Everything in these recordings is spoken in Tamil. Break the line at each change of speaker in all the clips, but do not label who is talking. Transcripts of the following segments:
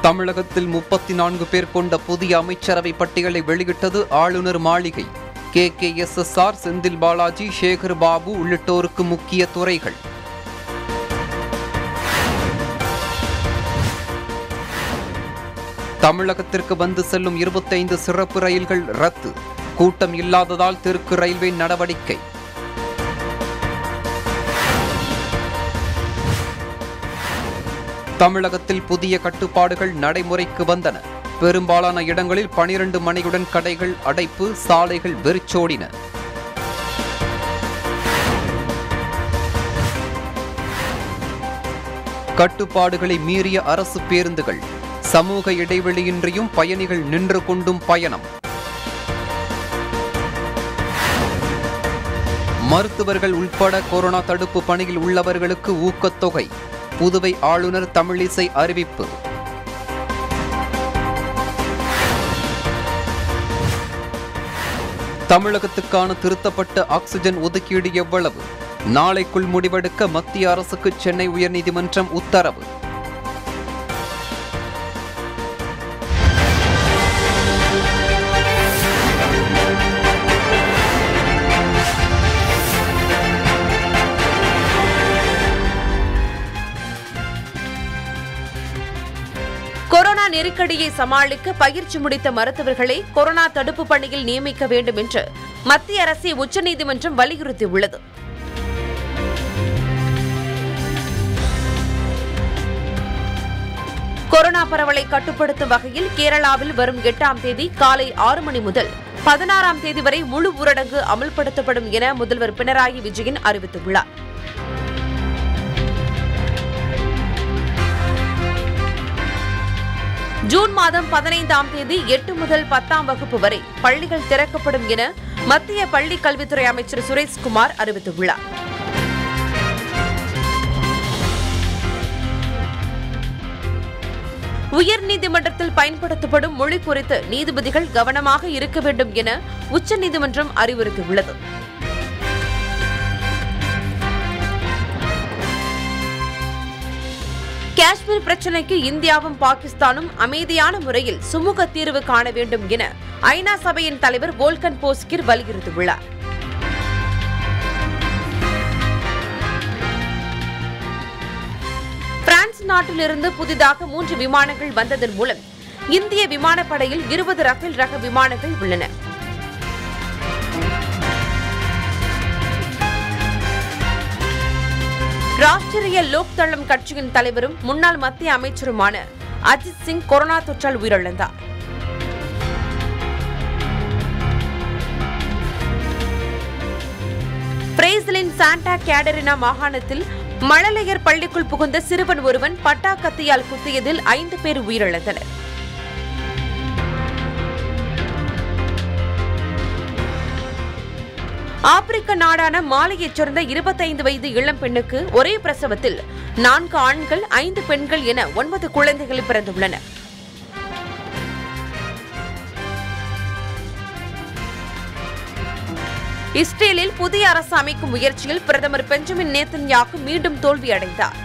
தமிழகத்தில் முப்பத்தி நான்கு பேர் கொண்ட புதிய அமைச்சரவை பட்டியலை வெளியிட்டது ஆளுநர் மாளிகை K K S S R Senthil Balaji Sekar Babu உள்ளிட்டோருக்கு முக்கிய துறைகள் தமிழகத்திற்கு வந்து செல்லும் இருபத்தைந்து சிறப்பு ரயில்கள் ரத்து கூட்டம் இல்லாததால் தெற்கு ரயில்வே நடவடிக்கை தமிழகத்தில் புதிய கட்டுப்பாடுகள் நடைமுறைக்கு வந்தன பெரும்பாலான இடங்களில் பனிரெண்டு மணியுடன் கடைகள் அடைப்பு சாலைகள் வெறிச்சோடின கட்டுப்பாடுகளை மீறிய அரசு பேருந்துகள் சமூக இடைவெளியின்றியும் பயணிகள் நின்று கொண்டும் பயணம் மருத்துவர்கள் உட்பட கொரோனா தடுப்பு பணியில் உள்ளவர்களுக்கு ஊக்கத்தொகை புதுவை ஆளுநர் தமிழிசை அறிவிப்பு தமிழகத்துக்கான திருத்தப்பட்ட ஆக்சிஜன் ஒதுக்கீடு எவ்வளவு நாளைக்குள் முடிவெடுக்க மத்திய அரசுக்கு சென்னை உயர்நீதிமன்றம் உத்தரவு
கொரோனா நெருக்கடியை சமாளிக்க பயிற்சி முடித்த மருத்துவர்களை கொரோனா தடுப்பு பணியில் நியமிக்க வேண்டும் என்று மத்திய அரசை உச்சநீதிமன்றம் வலியுறுத்தியுள்ளது கொரோனா பரவலை கட்டுப்படுத்தும் வகையில் கேரளாவில் வரும் எட்டாம் தேதி காலை ஆறு மணி முதல் பதினாறாம் தேதி வரை முழு ஊரடங்கு அமல்படுத்தப்படும் என முதல்வர் பினராயி விஜயன் அறிவித்துள்ளார் ஜூன் மாதம் பதினைந்தாம் தேதி எட்டு முதல் பத்தாம் வகுப்பு வரை பள்ளிகள் திறக்கப்படும் என மத்திய பள்ளிக் கல்வித்துறை அமைச்சர் சுரேஷ்குமார் அறிவித்துள்ளார் உயர்நீதிமன்றத்தில் பயன்படுத்தப்படும் மொழி குறித்து நீதிபதிகள் கவனமாக இருக்க வேண்டும் என உச்சநீதிமன்றம் அறிவுறுத்தியுள்ளது காஷ்மீர் பிரச்சினைக்கு இந்தியாவும் பாகிஸ்தானும் அமைதியான முறையில் சுமூக தீர்வு காண வேண்டும் என ஐநா சபையின் தலைவர் வோல்கன் போஸ்கிர் வலியுறுத்தியுள்ளார் பிரான்ஸ் நாட்டிலிருந்து புதிதாக மூன்று விமானங்கள் வந்ததன் மூலம் இந்திய விமானப்படையில் இருபது ரஃபேல் ரக விமானங்கள் உள்ளன ராஷ்டிரிய லோக் தளம் கட்சியின் தலைவரும் முன்னாள் மத்திய அமைச்சருமான அஜித் சிங் கொரோனா தொற்றால் உயிரிழந்தார் பிரேசிலின் சாண்டா கேடரினா மாகாணத்தில் மழலையர் பள்ளிக்குள் புகுந்த சிறுவன் ஒருவன் பட்டா கத்தியால் குத்தியதில் ஐந்து பேர் உயிரிழந்தனர் ஆப்பிரிக்க நாடான மாலையைச் சேர்ந்த இருபத்தைந்து வயது இளம் பெண்ணுக்கு ஒரே பிரசவத்தில் நான்கு ஆண்கள் ஐந்து பெண்கள் என ஒன்பது குழந்தைகள் பிறந்துள்ளன இஸ்ரேலில் புதிய அரசு அமைக்கும் முயற்சியில் பிரதமர் பெஞ்சமின் நேத்தன்யாகு மீண்டும் தோல்வியடைந்தார்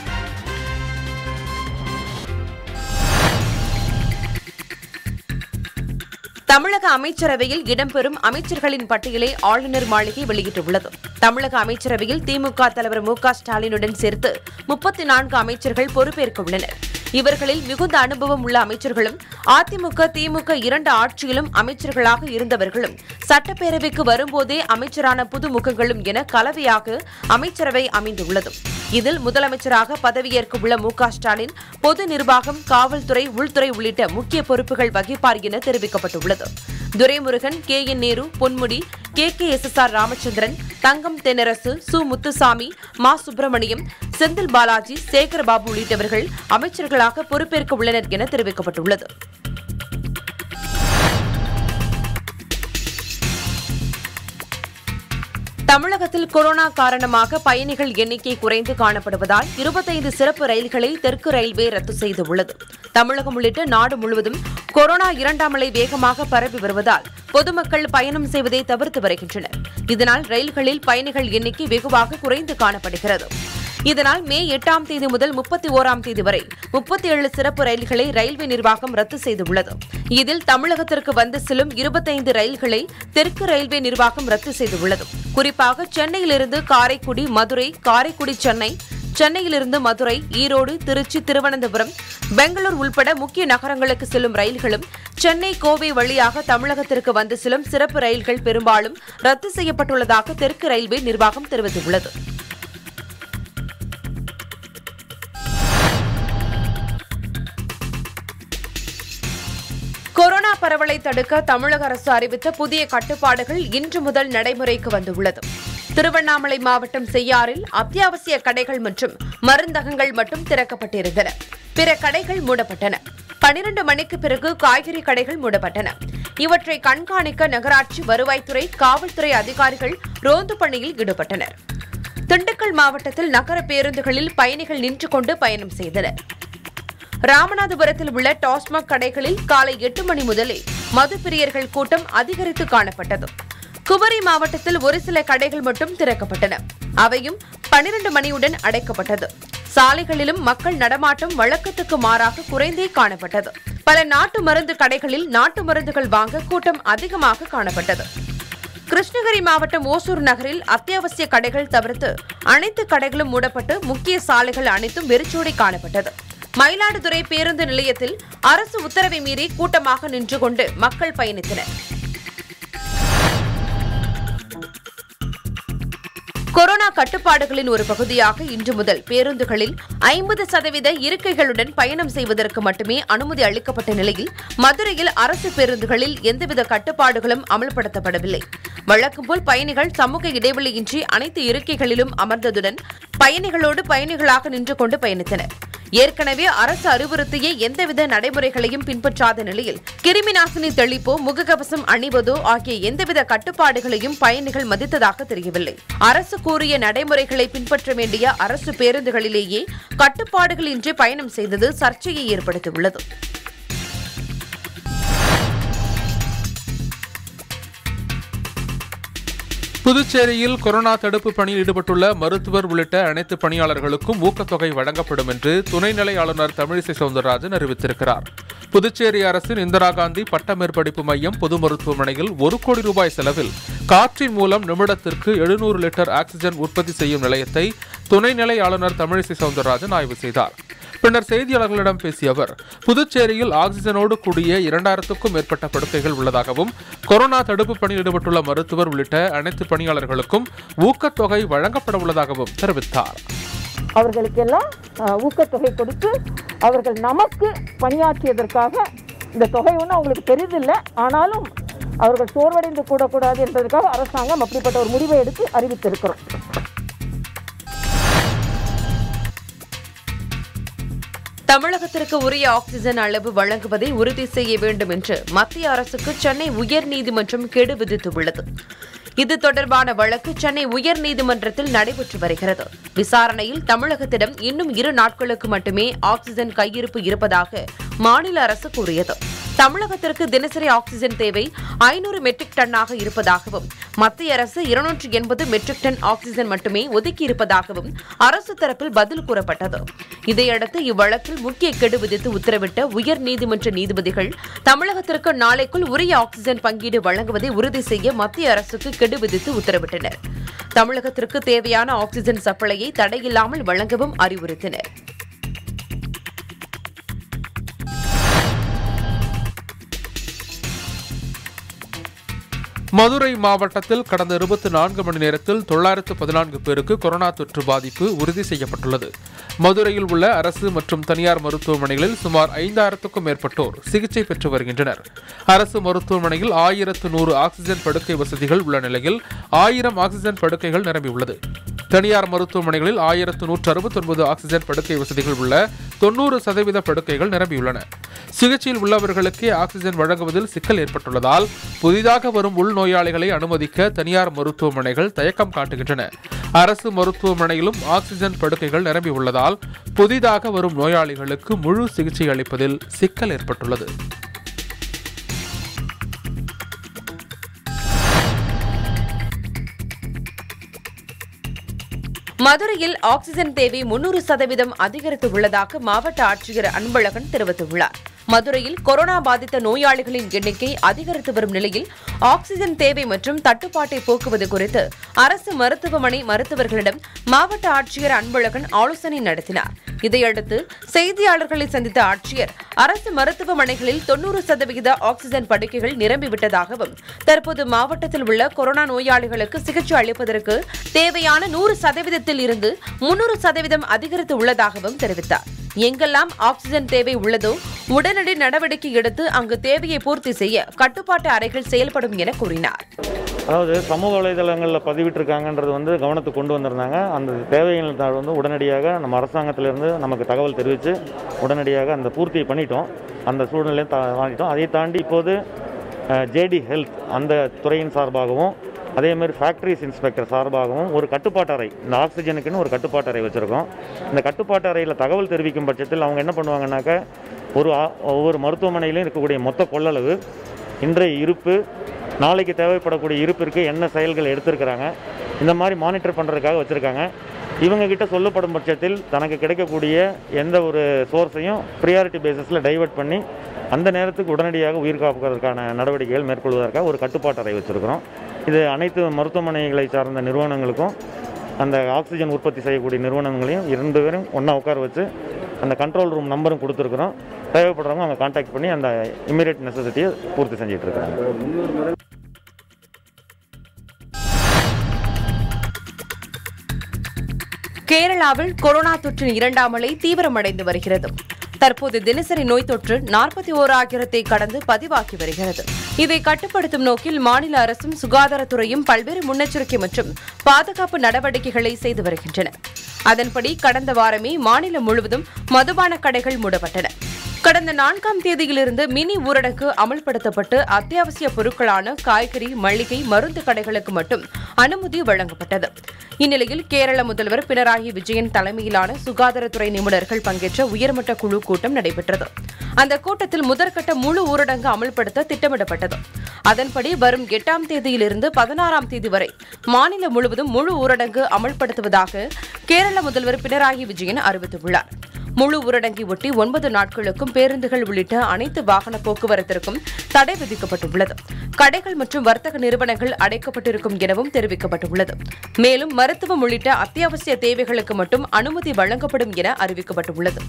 தமிழக அமைச்சரவையில் இடம்பெறும் அமைச்சர்களின் பட்டியலை ஆளுநர் மாளிகை வெளியிட்டுள்ளது தமிழக அமைச்சரவையில் திமுக தலைவர் மு க ஸ்டாலினுடன் சேர்த்து முப்பத்தி நான்கு அமைச்சர்கள் பொறுப்பேற்க உள்ளனர் இவர்களில் மிகுந்த அனுபவம் உள்ள அமைச்சர்களும் அதிமுக திமுக இரண்டு ஆட்சியிலும் அமைச்சர்களாக இருந்தவர்களும் சட்டப்பேரவைக்கு வரும்போதே அமைச்சரான புதுமுகங்களும் என கலவையாக அமைச்சரவை அமைந்துள்ளது இதில் முதலமைச்சராக பதவியேற்க உள்ள மு க ஸ்டாலின் பொது நிர்வாகம் காவல்துறை உள்துறை உள்ளிட்ட முக்கிய பொறுப்புகள் வகிப்பார் என தெரிவிக்கப்பட்டுள்ளது Duraimurugan K N Nehru Ponmudi K K S S R Ramachandran Thangam Thennarasu Su Muthusamy மா சுப்பிரமணியம் செந்தில் பாலாஜி சேகர்பாபு உள்ளிட்டவர்கள் அமைச்சர்களாக பொறுப்பேற்க உள்ளனர் என தெரிவிக்கப்பட்டுள்ளது தமிழகத்தில் கொரோனா காரணமாக பயணிகள் எண்ணிக்கை குறைந்து காணப்படுவதால் இருபத்தைந்து சிறப்பு ரயில்களை தெற்கு ரயில்வே ரத்து செய்துள்ளது தமிழகம் உள்ளிட்ட நாடு முழுவதும் கொரோனா இரண்டாம் அலை வேகமாக பரவி வருவதால் பொதுமக்கள் பயணம் செய்வதை தவிர்த்து வருகின்றனர் இதனால் ரயில்களில் பயணிகள் எண்ணிக்கை வெகுவாக குறைந்து காணப்படுகிறது இதனால் மே எட்டாம் தேதி முதல் முப்பத்தி ஓராம் தேதி வரை முப்பத்தி ஏழு சிறப்பு ரயில்களை ரயில்வே நிர்வாகம் ரத்து செய்துள்ளது இதில் தமிழகத்திற்கு வந்து செல்லும் இருபத்தைந்து ரயில்களை தெற்கு ரயில்வே நிர்வாகம் ரத்து செய்துள்ளது குறிப்பாக சென்னையிலிருந்து காரைக்குடி மதுரை காரைக்குடி சென்னை சென்னையிலிருந்து மதுரை ஈரோடு திருச்சி திருவனந்தபுரம் பெங்களூர் உள்பட முக்கிய நகரங்களுக்கு செல்லும் ரயில்களும் சென்னை கோவை வழியாக தமிழகத்திற்கு வந்து செல்லும் சிறப்பு ரயில்கள் பெரும்பாலும் ரத்து செய்யப்பட்டுள்ளதாக தெற்கு ரயில்வே நிர்வாகம் தெரிவித்துள்ளது கொரோனா பரவலை தடுக்க தமிழக அரசு அறிவித்த புதிய கட்டுப்பாடுகள் இன்று முதல் நடைமுறைக்கு வந்துள்ளது திருவண்ணாமலை மாவட்டம் செய்யாறில் அத்தியாவசிய கடைகள் மற்றும் மருந்தகங்கள் மட்டும் திறக்கப்பட்டிருந்தன பிற கடைகள் மூடப்பட்டன பனிரண்டு மணிக்கு பிறகு காய்கறி கடைகள் மூடப்பட்டன இவற்றை கண்காணிக்க நகராட்சி வருவாய்த்துறை காவல்துறை அதிகாரிகள் ரோந்து பணியில் ஈடுபட்டனர் திண்டுக்கல் மாவட்டத்தில் நகர பேருந்துகளில் பயணிகள் நின்று கொண்டு பயணம் செய்தனர் ராமநாதபுரத்தில் உள்ள டாஸ்மாக் கடைகளில் காலை எட்டு மணி முதலே மது பிரியர்கள் கூட்டம் அதிகரித்து காணப்பட்டது குமரி மாவட்டத்தில் ஒரு சில கடைகள் மட்டும் திறக்கப்பட்டன அவையும் பனிரண்டு மணியுடன் அடைக்கப்பட்டது சாலைகளிலும் மக்கள் நடமாட்டம் வழக்கத்துக்கு மாறாக குறைந்தே காணப்பட்டது பல நாட்டு மருந்து கடைகளில் நாட்டு மருந்துகள் வாங்க கூட்டம் அதிகமாக காணப்பட்டது கிருஷ்ணகிரி மாவட்டம் ஓசூர் நகரில் அத்தியாவசிய கடைகள் தவிர்த்து அனைத்து கடைகளும் மூடப்பட்டு முக்கிய சாலைகள் அனைத்தும் வெறிச்சோடி காணப்பட்டது மயிலாடுதுறை பேருந்து நிலையத்தில் அரசு உத்தரவை மீறி கூட்டமாக நின்று கொண்டு மக்கள் பயணித்தனர் கொரோனா கட்டுப்பாடுகளின் ஒரு பகுதியாக இன்று முதல் பேருந்துகளில் ஐம்பது சதவீத இருக்கைகளுடன் பயணம் செய்வதற்கு மட்டுமே அனுமதி அளிக்கப்பட்ட நிலையில் மதுரையில் அரசு பேருந்துகளில் எந்தவித கட்டுப்பாடுகளும் அமல்படுத்தப்படவில்லை வழக்கம் போல் பயணிகள் சமூக இடைவெளியின்றி அனைத்து இருக்கைகளிலும் அமர்ந்ததுடன் பயணிகளோடு பயணிகளாக நின்று கொண்டு பயணித்தனர் ஏற்கனவே அரசு அறிவுறுத்திய எந்தவித நடைமுறைகளையும் பின்பற்றாத நிலையில் கிருமி நாசினி தெளிப்போ முகக்கவசம் அணிவதோ ஆகிய எந்தவித கட்டுப்பாடுகளையும் பயணிகள் மதித்ததாக தெரியவில்லை அரசு கூறிய நடைமுறைகளை பின்பற்ற வேண்டிய அரசு பேருந்துகளிலேயே கட்டுப்பாடுகளின்றி பயணம் செய்தது சர்ச்சையை ஏற்படுத்தியுள்ளது
புதுச்சேரியில் கொரோனா தடுப்பு பணியில் ஈடுபட்டுள்ள மருத்துவர் உள்ளிட்ட அனைத்து பணியாளர்களுக்கும் ஊக்கத்தொகை வழங்கப்படும் என்று துணைநிலை ஆளுநர் தமிழிசை சவுந்தரராஜன் அறிவித்திருக்கிறார் புதுச்சேரி அரசின் இந்திரா காந்தி பட்ட மேற்படிப்பு மையம் பொது மருத்துவமனையில் ஒரு கோடி ரூபாய் செலவில் காற்றின் மூலம் நிமிடத்திற்கு எழுநூறு லிட்டர் ஆக்சிஜன் உற்பத்தி செய்யும் நிலையத்தை துணைநிலை ஆளுநர் தமிழிசை சவுந்தரராஜன் ஆய்வு செய்தார் பின்னர் செய்தியாளர்களிடம் பேசிய அவர் புதுச்சேரியில் ஆக்சிஜனோடு கூடிய இரண்டாயிரத்துக்கும் மேற்பட்ட படுக்கைகள் உள்ளதாகவும் கொரோனா தடுப்பு பணியில் ஈடுபட்டுள்ள மருத்துவர் உள்ளிட்ட அனைத்து பணியாளர்களுக்கும் ஊக்கத்தொகை வழங்கப்பட உள்ளதாகவும் தெரிவித்தார்
அவர்களுக்கெல்லாம் அஹ், ஊக்கத்தொகை கொடுத்து அவர்கள் நமக்கு பணியாற்றியதற்காக இந்த தொகை ஒன்றும் அவங்களுக்கு பெரிதில்லை ஆனாலும் அவர்கள் சோர்வடைந்து கூடக்கூடாது என்பதற்காக அரசாங்கம் அப்படிப்பட்ட ஒரு முடிவை எடுத்து அறிவித்திருக்கிறோம்
தமிழகத்திற்கு உரிய ஆக்சிஜன் அளவு வழங்குவதை உறுதி செய்ய வேண்டும் என்று மத்திய அரசுக்கு சென்னை உயர்நீதிமன்றம் கெடு விதித்துள்ளது இது தொடர்பான வழக்கு சென்னை உயர்நீதிமன்றத்தில் நடைபெற்று வருகிறது விசாரணையில் தமிழகத்திடம் இன்னும் இரு நாட்களுக்கு மட்டுமே ஆக்சிஜன் கையிருப்பு இருப்பதாக மாநில அரசு கூறியது தமிழகத்திற்கு தினசரி ஆக்சிஜன் தேவை ஐநூறு மெட்ரிக் டன்னாக இருப்பதாகவும் மத்திய அரசு இருநூற்று எண்பது மெட்ரிக் டன் ஆக்சிஜன் மட்டுமே ஒதுக்கி இருப்பதாகவும் அரசு தரப்பில் பதில் கூறப்பட்டது இதையடுத்து இவ்வழக்கில் முக்கிய கெடு விதித்து உத்தரவிட்ட உயர் நீதிமன்ற நீதிபதிகள் தமிழகத்திற்கு நாளைக்குள் உரிய ஆக்சிஜன் பங்கீடு வழங்குவதை உறுதி செய்ய மத்திய அரசுக்கு கெடு விதித்து உத்தரவிட்டனர் தமிழகத்திற்கு தேவையான ஆக்சிஜன் சப்ளையை தடையில்லாமல் வழங்கவும் அறிவுறுத்தினர்
மதுரை மாவட்டத்தில் கடந்த இருபத்தி நான்கு மணி நேரத்தில் தொள்ளாயிரத்து பதினான்கு பேருக்கு கொரோனா தொற்று பாதிப்பு உறுதி செய்யப்பட்டுள்ளது மதுரையில் உள்ள அரசு மற்றும் தனியார் மருத்துவமனைகளில் சுமார் ஐந்தாயிரத்துக்கும் மேற்பட்டோர் சிகிச்சை பெற்று வருகின்றனர் அரசு மருத்துவமனையில் ஆயிரத்து நூறு ஆக்சிஜன் படுக்கை வசதிகள் உள்ள நிலையில் ஆயிரம் ஆக்சிஜன் படுக்கைகள் நிரம்பியுள்ளது தனியார் மருத்துவமனைகளில் ஆயிரத்து நூற்று அறுபத்தொன்பது ஆக்சிஜன் படுக்கை வசதிகள் உள்ள தொண்ணூறு சதவீத படுக்கைகள் நிரம்பியுள்ளன சிகிச்சையில் உள்ளவர்களுக்கே ஆக்சிஜன் வழங்குவதில் சிக்கல் ஏற்பட்டுள்ளதால் புதிதாக வரும் உள்நோயாளிகளை அனுமதிக்க தனியார் மருத்துவமனைகள் தயக்கம் காட்டுகின்றன அரசு மருத்துவமனையிலும் ஆக்சிஜன் படுக்கைகள் நிரம்பியுள்ளதால் புதிதாக வரும் நோயாளிகளுக்கு முழு சிகிச்சை அளிப்பதில் சிக்கல் ஏற்பட்டுள்ளது
மதுரையில் ஆக்ஸிஜன் தேவை முன்னூறு சதவீதம் அதிகரித்து உள்ளதாக மாவட்ட ஆட்சியர் அன்பழகன் தெரிவித்துள்ளார் மதுரையில் கொரோனா பாதித்த நோயாளிகளின் எண்ணிக்கை அதிகரித்து வரும் நிலையில் ஆக்ஸிஜன் தேவை மற்றும் தட்டுப்பாட்டை போக்குவது குறித்து அரசு மருத்துவமனை மருத்துவர்களிடம் மாவட்ட ஆட்சியர் அன்பழகன் ஆலோசனை நடத்தினார் இதையடுத்து செய்தியாளர்களை சந்தித்த ஆட்சியர் அரசு மருத்துவமனைகளில் தொன்னூறு சதவிகித ஆக்ஸிஜன் படுக்கைகள் நிரம்பிவிட்டதாகவும் தற்போது மாவட்டத்தில் உள்ள கொரோனா நோயாளிகளுக்கு சிகிச்சை அளிப்பதற்கு தேவையான நூறு சதவீதத்தில் இருந்து முன்னூறு சதவீதம் அதிகரித்து உள்ளதாகவும் தெரிவித்தார் எங்கெல்லாம் ஆக்ஸிஜன் தேவை உள்ளதோ உடனடி நடவடிக்கை எடுத்து அங்கு தேவையை பூர்த்தி செய்ய கட்டுப்பாட்டு அறைகள் செயல்படும் என கூறினார்
அதாவது சமூக வலைதளங்களில் பதிவிட்டிருக்காங்கன்றது வந்து கவனத்துக்கு கொண்டு வந்திருந்தாங்க அந்த தேவைகள் தான் வந்து உடனடியாக நம்ம அரசாங்கத்திலிருந்து நமக்கு தகவல் தெரிவித்து உடனடியாக அந்த பூர்த்தி பண்ணிட்டோம் அந்த சூழ்நிலையை தா வாங்கிட்டோம் அதை தாண்டி இப்போது ஜேடி ஹெல்த் அந்த துறையின் சார்பாகவும் அதேமாதிரி ஃபேக்ட்ரிஸ் இன்ஸ்பெக்டர் சார்பாகவும் ஒரு கட்டுப்பாட்டு அறை இந்த ஆக்சிஜனுக்குன்னு ஒரு கட்டுப்பாட்டு அறை வச்சுருக்கோம் இந்த கட்டுப்பாட்டு அறையில் தகவல் தெரிவிக்கும் பட்சத்தில் அவங்க என்ன பண்ணுவாங்கன்னாக்க ஒரு ஆ- ஒவ்வொரு மருத்துவமனையிலும் இருக்கக்கூடிய மொத்த கொள்ளளவு இன்றைய இருப்பு நாளைக்கு தேவைப்படக்கூடிய இருப்பிற்கு என்ன செயல்கள் எடுத்திருக்கிறாங்க இந்த மாதிரி மானிட்டர் பண்ணுறதுக்காக வச்சுருக்காங்க இவங்க கிட்ட சொல்லப்படும் பட்சத்தில் தனக்கு கிடைக்கக்கூடிய எந்த ஒரு சோர்ஸையும் ப்ரியாரிட்டி பேசிஸில் டைவர்ட் பண்ணி அந்த நேரத்துக்கு உடனடியாக உயிர் காப்பதற்கான நடவடிக்கைகள் மேற்கொள்வதற்காக ஒரு கட்டுப்பாட்டு அறை வச்சுருக்கிறோம் இது அனைத்து மருத்துவமனைகளை சார்ந்த நிறுவனங்களுக்கும் அந்த ஆக்சிஜன் உற்பத்தி செய்யக்கூடிய நிறுவனங்களையும் இரண்டு பேரும் ஒன்றா உட்கார வச்சு அந்த கண்ட்ரோல் ரூம் நம்பரும் கொடுத்துருக்குறோம் தேவைப்படுறவங்க அவங்க காண்டாக்ட் பண்ணி அந்த இமீடியட் நெசசிட்டியை பூர்த்தி செஞ்சுட்டு இருக்காங்க
கேரளாவில் கொரோனா தொற்றின் இரண்டாம் அலை தீவிரமடைந்து வருகிறது தற்போது தினசரி நோய் தொற்று நாற்பத்தி ஓராயிரத்தை கடந்து பதிவாகி வருகிறது இதை கட்டுப்படுத்தும் நோக்கில் மாநில அரசும் சுகாதாரத்துறையும் பல்வேறு முன்னெச்சரிக்கை மற்றும் பாதுகாப்பு நடவடிக்கைகளை செய்து வருகின்றன அதன்படி கடந்த வாரமே மாநிலம் முழுவதும் மதுபான கடைகள் மூடப்பட்டன கடந்த நான்காம் தேதியிலிருந்து மினி ஊரடங்கு அமல்படுத்தப்பட்டு அத்தியாவசிய பொருட்களான காய்கறி மளிகை மருந்து கடைகளுக்கு மட்டும் அனுமதி வழங்கப்பட்டது இந்நிலையில் கேரள முதல்வர் பினராயி விஜயன் தலைமையிலான சுகாதாரத்துறை நிபுணர்கள் பங்கேற்ற உயர்மட்ட குழு கூட்டம் நடைபெற்றது அந்த கூட்டத்தில் முதற்கட்ட முழு ஊரடங்கு அமல்படுத்த திட்டமிடப்பட்டது அதன்படி வரும் எட்டாம் தேதியிலிருந்து பதினாறாம் தேதி வரை மாநிலம் முழுவதும் முழு ஊரடங்கு அமல்படுத்துவதாக கேரள முதல்வர் பினராயி விஜயன் அறிவித்துள்ளார் முழு ஊரடங்கை ஒட்டி ஒன்பது நாட்களுக்கும் பேருந்துகள் உள்ளிட்ட அனைத்து வாகன போக்குவரத்திற்கும் தடை விதிக்கப்பட்டுள்ளது கடைகள் மற்றும் வர்த்தக நிறுவனங்கள் அடைக்கப்பட்டிருக்கும் எனவும் தெரிவிக்கப்பட்டுள்ளது மேலும் மருத்துவம் உள்ளிட்ட அத்தியாவசிய தேவைகளுக்கு மட்டும் அனுமதி வழங்கப்படும் என அறிவிக்கப்பட்டுள்ளது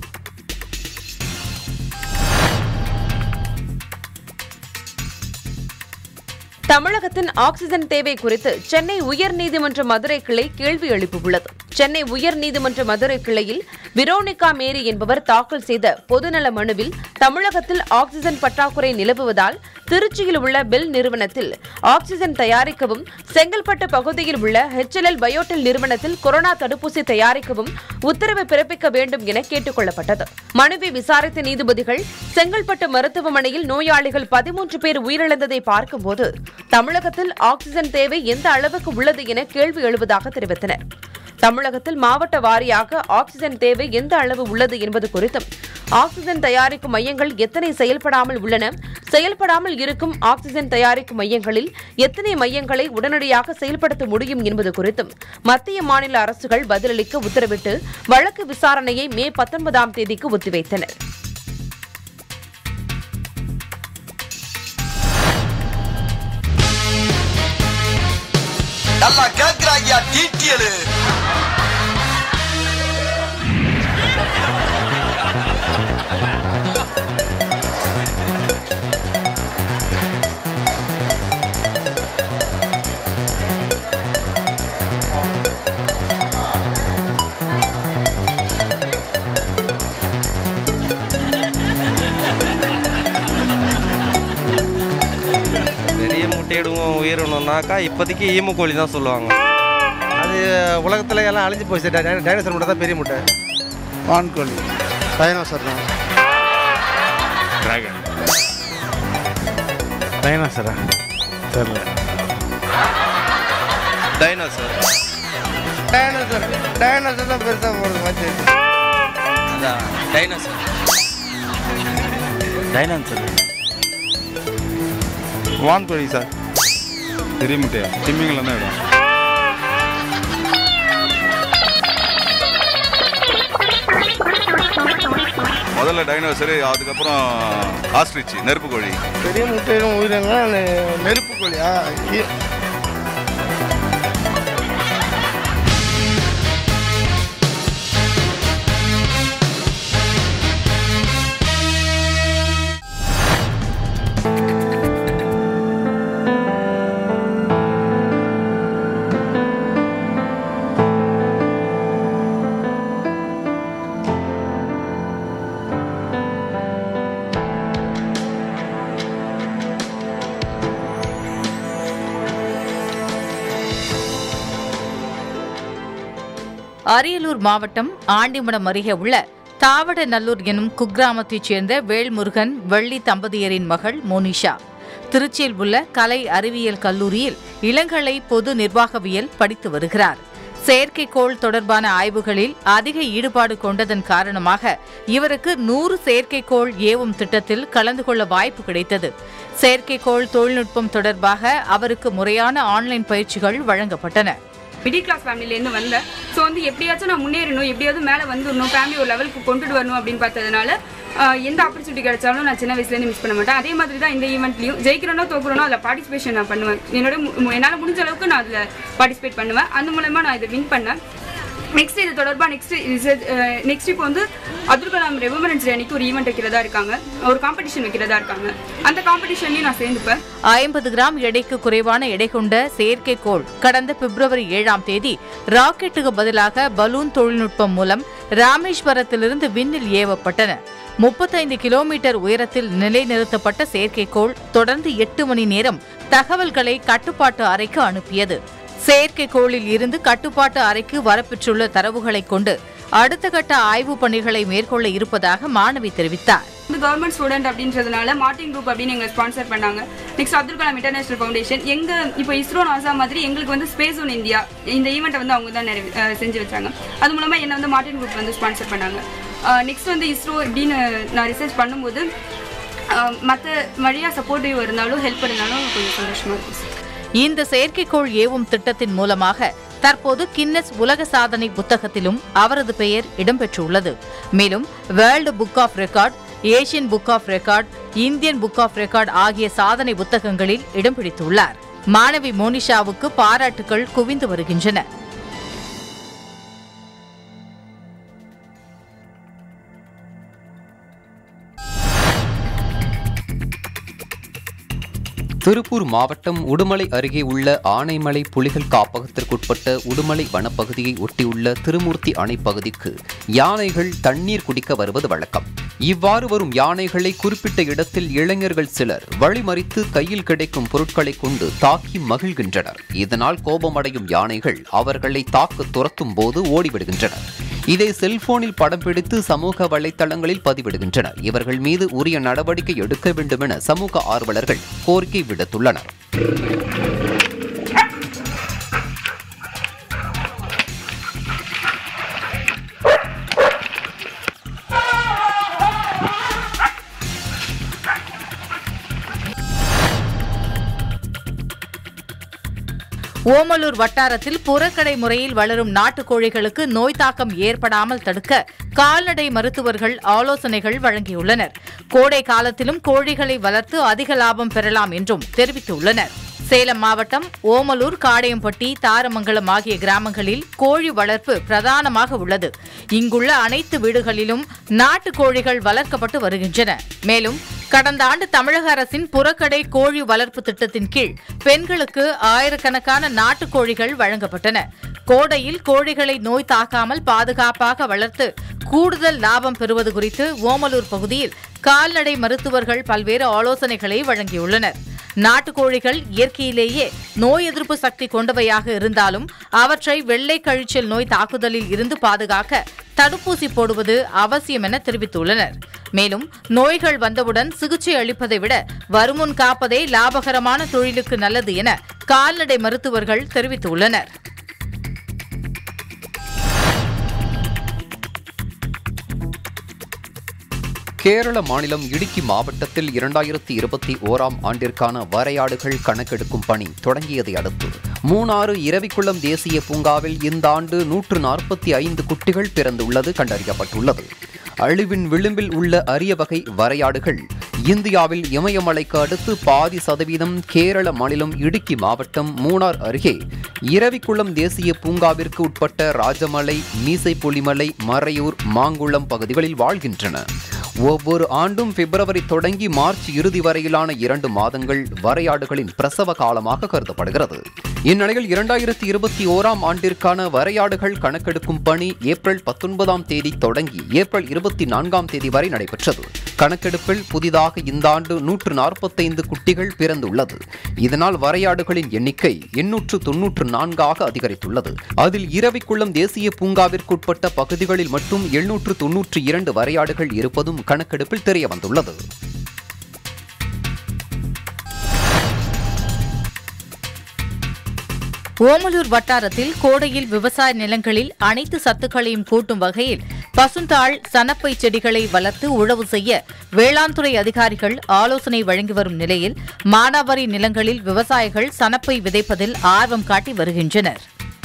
தமிழகத்தின் ஆக்ஸிஜன் தேவை குறித்து சென்னை உயர்நீதிமன்ற மதுரை கிளை கேள்வி எழுப்பியுள்ளது சென்னை உயர்நீதிமன்ற மதுரை கிளையில் விரோனிகா மேரி என்பவர் தாக்கல் செய்த பொதுநல மனுவில் தமிழகத்தில் ஆக்ஸிஜன் பற்றாக்குறை நிலவுவதால் திருச்சியில் உள்ள பெல் நிறுவனத்தில் ஆக்ஸிஜன் தயாரிக்கவும் செங்கல்பட்டு பகுதியில் உள்ள ஹெச்எல்எல் பயோடெல் நிறுவனத்தில் கொரோனா தடுப்பூசி தயாரிக்கவும் உத்தரவு பிறப்பிக்க வேண்டும் என கேட்டுக் கொள்ளப்பட்டது மனுவை விசாரித்த நீதிபதிகள் செங்கல்பட்டு மருத்துவமனையில் நோயாளிகள் பதிமூன்று பேர் உயிரிழந்ததை பார்க்கும்போது தமிழகத்தில் ஆக்ஸிஜன் தேவை எந்த அளவுக்கு உள்ளது என கேள்வி எழுவதாக தெரிவித்தனர் தமிழகத்தில் மாவட்ட வாரியாக ஆக்ஸிஜன் தேவை எந்த அளவு உள்ளது என்பது குறித்தும் ஆக்ஸிஜன் தயாரிக்கும் மையங்கள் எத்தனை செயல்படாமல் உள்ளன செயல்படாமல் இருக்கும் ஆக்ஸிஜன் தயாரிக்கும் மையங்களில் எத்தனை மையங்களை உடனடியாக செயல்படுத்த முடியும் என்பது குறித்தும் மத்திய மாநில அரசுகள் பதிலளிக்க உத்தரவிட்டு வழக்கு விசாரணையை மே பத்தொன்பதாம் தேதிக்கு ஒத்திவைத்தனர்
நல்லா கேக்குறாங்கயா டீட்டியலு
பெரிய முட்டையிடுவோம் உயிரினம்னாக்கா இப்போதைக்கு ஈமு கோழி தான் சொல்லுவாங்க அது உலகத்தில் எல்லாம் அழிஞ்சு போச்சு டை- டைனோசர் முட்டை தான் பெரிய முட்டை
வான்கோழி டைனோசர் தான்
டிராகன்
டைனோசரா தெரியல
டைனோசர்
டைனோசர் டைனோசர் தான் பெருசாக போகிறது பார்த்து
அதான் டைனோசர்
டைனோசர்
வான்கோழி சார் பெரிய முட்டையா திம்மிங்கலம் தான் இடம் முதல்ல டைனோசரு அதுக்கப்புறம் ஆஸ்ட்ரிச் நெருப்பு கோழி
பெரிய முட்டையிடும் உயிரினங்கள்னா நெ- நெருப்பு கோழியா இ-
அரியலூர் மாவட்டம் ஆண்டிமடம் அருகே உள்ள தாவடநல்லூர் எனும் குக்கிராமத்தைச் சேர்ந்த வேல்முருகன் வெள்ளி தம்பதியரின் மகள் மோனிஷா திருச்சியில் உள்ள கலை அறிவியல் கல்லூரியில் இளங்கலை பொது நிர்வாகவியல் படித்து வருகிறார் செயற்கைக்கோள் தொடர்பான ஆய்வுகளில் அதிக ஈடுபாடு கொண்டதன் காரணமாக இவருக்கு நூறு செயற்கைக்கோள் ஏவும் திட்டத்தில் கலந்து கொள்ள வாய்ப்பு கிடைத்தது செயற்கைக்கோள் தொழில்நுட்பம் தொடர்பாக அவருக்கு முறையான ஆன்லைன் பயிற்சிகள் வழங்கப்பட்டன
மிடில் கிளாஸ் ஃபேமிலிலேருந்து வந்தேன் ஸோ வந்து எப்படியாச்சும் நான் முன்னேறணும் எப்படியாவது மேலே வந்துடணும் ஃபேமிலி ஒரு லெவலுக்கு கொண்டுட்டு வரணும் அப்படின்னு பார்த்ததுனால ஆஹ், எந்த ஆப்பர்ச்சுனிட்டி கிடைச்சாலும் நான் சின்ன வயசுலேருந்து மிஸ் பண்ண மாட்டேன் அதே மாதிரி தான் இந்த ஈவெண்ட்லையும் ஜெயிக்கிறனோ தோக்குறனோ அதில் பார்ட்டிசிபேஷன் நான் பண்ணுவேன் என்னோட மு- என்னால் முடிஞ்ச அளவுக்கு நான் அதில் பார்ட்டிசிபேட் பண்ணுவேன் அந்த மூலமா நான் இதை வின் பண்ணேன் நெக்ஸ்ட் இது தொடர்பாக நெக்ஸ்ட் நெக்ஸ்ட் இப்போ வந்து அப்துல் கலாம் ரெமம்பரன்ஸ் டே அன்னைக்கு ஒரு ஈவெண்ட் வைக்கிறதா இருக்காங்க ஒரு காம்படிஷன் வைக்கிறதா இருக்காங்க அந்த காம்படிஷன்லையும் நான் சேர்ந்துப்பேன்
ஐம்பது கிராம் எடைக்கு குறைவான எடை கொண்ட செயற்கைக்கோள் கடந்த பிப்ரவரி ஏழாம் தேதி ராக்கெட்டுக்கு பதிலாக பலூன் தொழில்நுட்பம் மூலம் ராமேஸ்வரத்திலிருந்து விண்ணில் ஏவப்பட்டன முப்பத்தைந்து கிலோமீட்டர் உயரத்தில் நிலைநிறுத்தப்பட்ட செயற்கைக்கோள் தொடர்ந்து எட்டு மணி நேரம் தகவல்களை கட்டுப்பாட்டு அறைக்கு அனுப்பியது செயற்கைக்கோளில் இருந்து கட்டுப்பாட்டு அறைக்கு வரப்பெற்றுள்ள தரவுகளை கொண்டு அடுத்த கட்ட ஆய்வுப் பணிகளை மேற்கொள்ள இருப்பதாக மாணவி தெரிவித்தார்
வந்து கவர்மெண்ட் ஸ்டூடெண்ட் அப்படின்றதுனால மார்டின் குரூப் அப்படின்னு எங்களை ஸ்பான்சர் பண்ணாங்க next Abdul Kalam international foundation எங்க இப்போ இஸ்ரோ நாசா மாதிரி எங்களுக்கு வந்து ஸ்பேஸ் ஒன் இந்தியா இந்த ஈவெண்ட்டை வந்து அவங்க தான் நிறைவே அஹ் செஞ்சு வச்சாங்க அது மூலமா என்ன வந்து மார்டின் குரூப் வந்து ஸ்பான்சர் பண்ணாங்க நெக்ஸ்ட் வந்து இஸ்ரோ இப்படின்னு நான் ரிசர்ச் பண்ணும்போது மற்ற வழியாக சப்போர்ட்டிவ் இருந்தாலும் ஹெல்ப் இருந்தாலும் கொஞ்சம் சந்தோஷமா இருக்கும் சார்
இந்த செயற்கைக்கோள் ஏவும் திட்டத்தின் மூலமாக தற்போது கின்னஸ் உலக சாதனை புத்தகத்திலும் அவரது பெயர் இடம்பெற்றுள்ளது மேலும் world book of record Asian book of record Indian book of record ஆகிய சாதனை புத்தகங்களில் இடம் பிடித்துள்ளார் மாணவி மோனிஷாவுக்கு பாராட்டுகள் குவிந்து வருகின்றன
திருப்பூர் மாவட்டம் உடுமலை அருகே உள்ள ஆனைமலை புலிகள் காப்பகத்திற்குட்பட்ட உடுமலை வனப்பகுதியை ஒட்டியுள்ள திருமூர்த்தி அணை பகுதிக்கு யானைகள் தண்ணீர் குடிக்க வருவது வழக்கம் இவ்வாறு வரும் யானைகளை குறிப்பிட்ட இடத்தில் இளைஞர்கள் சிலர் வழிமறித்து கையில் கிடைக்கும் பொருட்களை கொண்டு தாக்கி மகிழ்கின்றனர் இதனால் கோபமடையும் யானைகள் அவர்களை தாக்க துரத்தும் போது ஓடிவிடுகின்றன இதை செல்போனில் படம் பிடித்து சமூக வலைத்தளங்களில் பதிவிடுகின்றனர் இவர்கள் மீது உரிய நடவடிக்கை எடுக்க வேண்டும் என சமூக ஆர்வலர்கள் கோரிக்கை விடுத்துள்ளனர்
ஓமலூர் வட்டாரத்தில் புறக்கடை முறையில் வளரும் நாட்டுக் கோழிகளுக்கு நோய் தாக்கம் ஏற்படாமல் தடுக்க கால்நடை மருத்துவர்கள் ஆலோசனைகள் வழங்கியுள்ளனர் கோடை காலத்திலும் கோழிகளை வளர்த்து அதிக லாபம் பெறலாம் என்றும் தெரிவித்துள்ளனர் சேலம் மாவட்டம் ஓமலூர் காடையம்பட்டி தாரமங்கலம் ஆகிய கிராமங்களில் கோழி வளர்ப்பு பிரதானமாக உள்ளது இங்குள்ள அனைத்து வீடுகளிலும் நாட்டு கோழிகள் வளர்க்கப்பட்டு வருகின்றன மேலும் கடந்த ஆண்டு தமிழக அரசின் புறக்கடை கோழி வளர்ப்பு திட்டத்தின் கீழ் பெண்களுக்கு ஆயிரக்கணக்கான நாட்டுக் கோழிகள் வழங்கப்பட்டன கோடையில் கோழிகளை நோய் தாக்காமல் பாதுகாப்பாக வளர்த்து கூடுதல் லாபம் பெறுவது குறித்து ஓமலூர் பகுதியில் கால்நடை மருத்துவர்கள் பல்வேறு ஆலோசனைகளை வழங்கியுள்ளனர் நாட்டுக்கோழிகள் இயற்கையிலேயே நோய் எதிர்ப்பு சக்தி கொண்டவையாக இருந்தாலும் அவற்றை வெள்ளை கழிச்சல் நோய் தாக்குதலில் இருந்து பாதுகாக்க தடுப்பூசி போடுவது அவசியம் என தெரிவித்துள்ளனர் மேலும் நோய்கள் வந்தவுடன் சிகிச்சை அளிப்பதை விட வருமுன் காப்பதே லாபகரமான தொழிலுக்கு நல்லது என கால்நடை மருத்துவர்கள் தெரிவித்துள்ளனர்
கேரள மாநிலம் இடுக்கி மாவட்டத்தில் இரண்டாயிரத்தி இருபத்தி ஓராம் ஆண்டிற்கான வரையாடுகள் கணக்கெடுக்கும் பணி தொடங்கியதை அடுத்து மூணாறு இரவிக்குளம் தேசிய பூங்காவில் இந்த ஆண்டு நூற்று நாற்பத்தி ஐந்து குட்டிகள் பிறந்துள்ளது கண்டறியப்பட்டுள்ளது அழிவின் விளிம்பில் உள்ள அரிய வகை வரையாடுகள் இந்தியாவில் இமயமலைக்கு அடுத்து பாதி சதவீதம் கேரள மாநிலம் இடுக்கி மாவட்டம் மூணார் அருகே இரவிக்குளம் தேசிய பூங்காவிற்கு உட்பட்ட ராஜமலை மீசை புலிமலை மறையூர் மாங்குளம் பகுதிகளில் வாழ்கின்றன ஒவ்வொரு ஆண்டும் பிப்ரவரி தொடங்கி மார்ச் இறுதி வரையிலான இரண்டு மாதங்கள் வரையாடுகளின் பிரசவ காலமாக கருதப்படுகிறது இந்நிலையில் இரண்டாயிரத்தி இருபத்தி ஓராம் ஆண்டிற்கான வரையாடுகள் கணக்கெடுக்கும் பணி ஏப்ரல் பத்தொன்பதாம் தேதி தொடங்கி ஏப்ரல் இருபத்தி நான்காம் தேதி வரை நடைபெற்றது கணக்கெடுப்பில் புதிதாக இந்த ஆண்டு நூற்று நாற்பத்தைந்து குட்டிகள் பிறந்துள்ளது இதனால் வரையாடுகளின் எண்ணிக்கை எண்ணூற்று தொன்னூற்று நான்காக அதிகரித்துள்ளது அதில் இரவிக்குளம் தேசிய பூங்காவிற்குட்பட்ட பகுதிகளில் மட்டும் எழுநூற்று தொன்னூற்று இரண்டு வரையாடுகள் இருப்பதும் கணக்கெடுப்பில் தெரிய வந்துள்ளது
ஓமலூர் வட்டாரத்தில் கோடையில் விவசாய நிலங்களில் அனைத்து சத்துக்களையும் கூட்டும் வகையில் பசுந்தாள் சனப்பை செடிகளை வளர்த்து உழவு செய்ய வேளாண் துறை அதிகாரிகள் ஆலோசனை வழங்கி வரும் நிலையில் மானாவாரி நிலங்களில் விவசாயிகள் சனப்பை விதைப்பதில் ஆர்வம் காட்டி வருகின்றனர்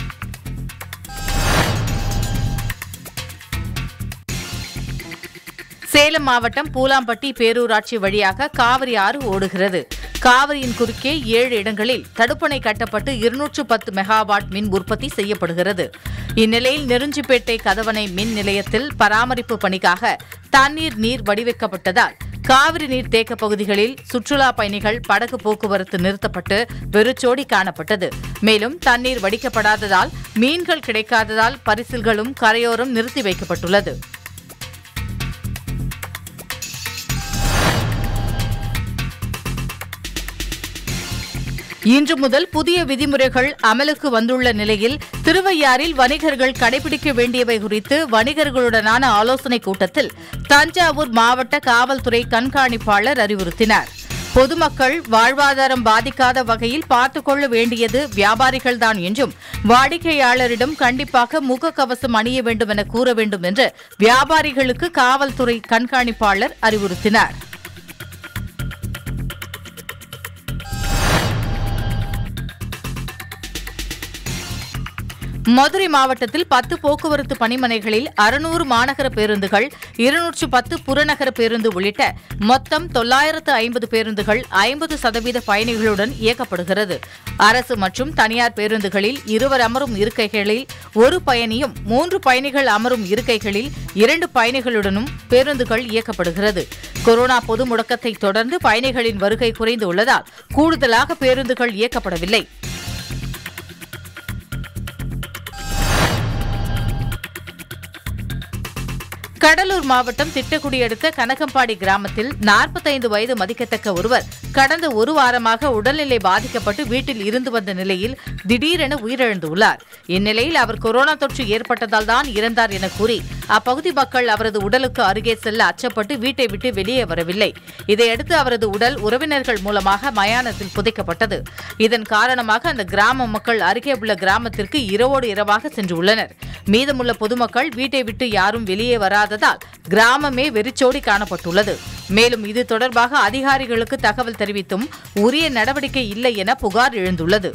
சேலம் மாவட்டம் பூலாம்பட்டி பேரூராட்சி வழியாக காவிரி ஆறு ஓடுகிறது காவிரியின் குறுக்கே ஏழு இடங்களில் தடுப்பணை கட்டப்பட்டு இருநூற்று பத்து மெகாவாட் மின் உற்பத்தி செய்யப்படுகிறது இந்நிலையில் நெருஞ்சிப்பேட்டை கதவணை மின் நிலையத்தில் பராமரிப்பு பணிக்காக தண்ணீர் நீர் வடிவைக்கப்பட்டதால் காவிரி நீர் தேக்க பகுதிகளில் சுற்றுலா பயணிகள் படகு போக்குவரத்து நிறுத்தப்பட்டு வெறிச்சோடி காணப்பட்டது மேலும் தண்ணீர் வடிக்கப்படாததால் மீன்கள் கிடைக்காததால் பரிசில்களும் கரையோரம் நிறுத்தி வைக்கப்பட்டுள்ளது இன்று முதல் புதிய விதிமுறைகள் அமலுக்கு வந்துள்ள நிலையில் திருவையாறில் வணிகர்கள் கடைபிடிக்க வேண்டியவை குறித்து வணிகர்களுடனான ஆலோசனைக் கூட்டத்தில் தஞ்சாவூர் மாவட்ட காவல்துறை கண்காணிப்பாளர் அறிவுறுத்தினார் பொதுமக்கள் வாழ்வாதாரம் பாதிக்காத வகையில் பார்த்துக் கொள்ள வேண்டியது வியாபாரிகள்தான் என்றும் வாடிக்கையாளரிடம் கண்டிப்பாக முகக்கவசம் அணிய வேண்டும் என கூற வேண்டும் என்று வியாபாரிகளுக்கு காவல்துறை கண்காணிப்பாளர் அறிவுறுத்தினார் மதுரை மாவட்டத்தில் பத்து போக்குவரத்து பணிமனைகளில் அறுநூறு மாநகர பேருந்துகள் இருநூற்று பத்து புறநகர பேருந்து உள்ளிட்ட மொத்தம் தொள்ளாயிரத்து ஐம்பது பேருந்துகள் ஐம்பது சதவீத பயணிகளுடன் இயக்கப்படுகிறது அரசு மற்றும் தனியார் பேருந்துகளில் இருவர் அமரும் இருக்கைகளில் ஒரு பயணியும் மூன்று பயணிகள் அமரும் இருக்கைகளில் இரண்டு பயணிகளுடனும் பேருந்துகள் இயக்கப்படுகிறது கொரோனா பொது முடக்கத்தை தொடர்ந்து பயணிகளின் வருகை குறைந்து உள்ளதால் கூடுதலாக பேருந்துகள் இயக்கப்படவில்லை கடலூர் மாவட்டம் திட்டக்குடி அடுத்த கனகம்பாடி கிராமத்தில் நாற்பத்தைந்து வயது மதிக்கத்தக்க ஒருவர் கடந்த ஒரு வாரமாக உடல்நிலை பாதிக்கப்பட்டு வீட்டில் இருந்து வந்த நிலையில் திடீரென உயிரிழந்துள்ளார் இந்நிலையில் அவர் கொரோனா தொற்று ஏற்பட்டதால் தான் இறந்தார் என கூறி அப்பகுதி மக்கள் அவரது உடலுக்கு அருகே செல்ல அச்சப்பட்டு வீட்டை விட்டு வெளியே வரவில்லை இதையடுத்து அவரது உடல் உறவினர்கள் மூலமாக மயானத்தில் புதைக்கப்பட்டது இதன் காரணமாக அந்த கிராம மக்கள் அருகே உள்ள கிராமத்திற்கு இரவோடு இரவாக சென்றுள்ளனர் மீதமுள்ள பொதுமக்கள் வீட்டை விட்டு யாரும் வெளியே வராததால் கிராமமே வெறிச்சோடி காணப்பட்டுள்ளது மேலும் இது தொடர்பாக அதிகாரிகளுக்கு தகவல் தெரிவித்தும் உரிய நடவடிக்கை இல்லை என புகார் எழுந்துள்ளது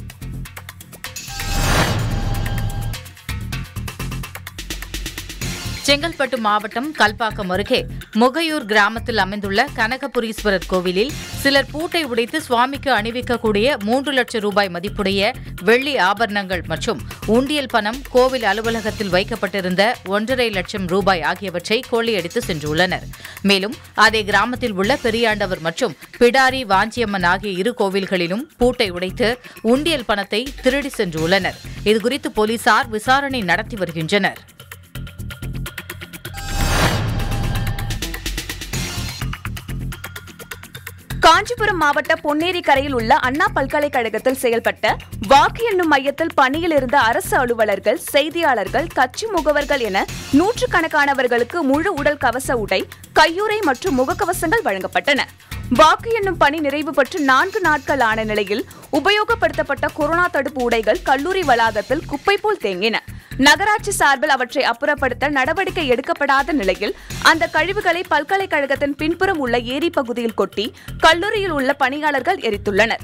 செங்கல்பட்டு மாவட்டம் கல்பாக்கம் அருகே முகையூர் கிராமத்தில் அமைந்துள்ள கனகபுரீஸ்வரர் கோவிலில் சிலர் பூட்டை உடைத்து சுவாமிக்கு அணிவிக்கக்கூடிய மூன்று லட்சம் ரூபாய் மதிப்புடைய வெள்ளி ஆபரணங்கள் மற்றும் உண்டியல் பணம் கோவில் அலுவலகத்தில் வைக்கப்பட்டிருந்த ஒன்றரை லட்சம் ரூபாய் ஆகியவற்றை கொள்ளையடித்து சென்றுள்ளனர் மேலும் அதே கிராமத்தில் உள்ள பெரியாண்டவர் மற்றும் பிடாரி வாஞ்சியம்மன் ஆகிய இரு கோவில்களிலும் பூட்டை உடைத்து உண்டியல் பணத்தை திருடி சென்றுள்ளனர் இதுகுறித்து போலீசார் விசாரணை நடத்தி வருகின்றனர்
காஞ்சிபுரம் மாவட்ட பொன்னேரி கரையில் உள்ள அண்ணா பல்கலைக்கழகத்தில் செயல்பட்ட வாக்கு எண்ணும் மையத்தில் பணியில் இருந்த அரசு அலுவலர்கள் செய்தியாளர்கள் கட்சி முகவர்கள் என நூற்றுக்கணக்கானவர்களுக்கு முழு உடல் கவச உடை கையுறை மற்றும் முகக்கவசங்கள் வழங்கப்பட்டன வாக்கு எண்ணும் பணி நிறைவு பெற்று நான்கு நாட்கள் ஆன நிலையில் உபயோகப்படுத்தப்பட்ட கொரோனா தடுப்பு உடைகள் கல்லூரி வளாகத்தில் குப்பை போல் தேங்கின நகராட்சி சார்பில் அவற்றை அப்புறப்படுத்த நடவடிக்கை எடுக்கப்படாத நிலையில் அந்த கழிவுகளை பல்கலைக்கழகத்தின் பின்புறம் உள்ள ஏரி பகுதியில் கொட்டி கல்லூரியில் உள்ள பணியாளர்கள் எரித்துள்ளனர்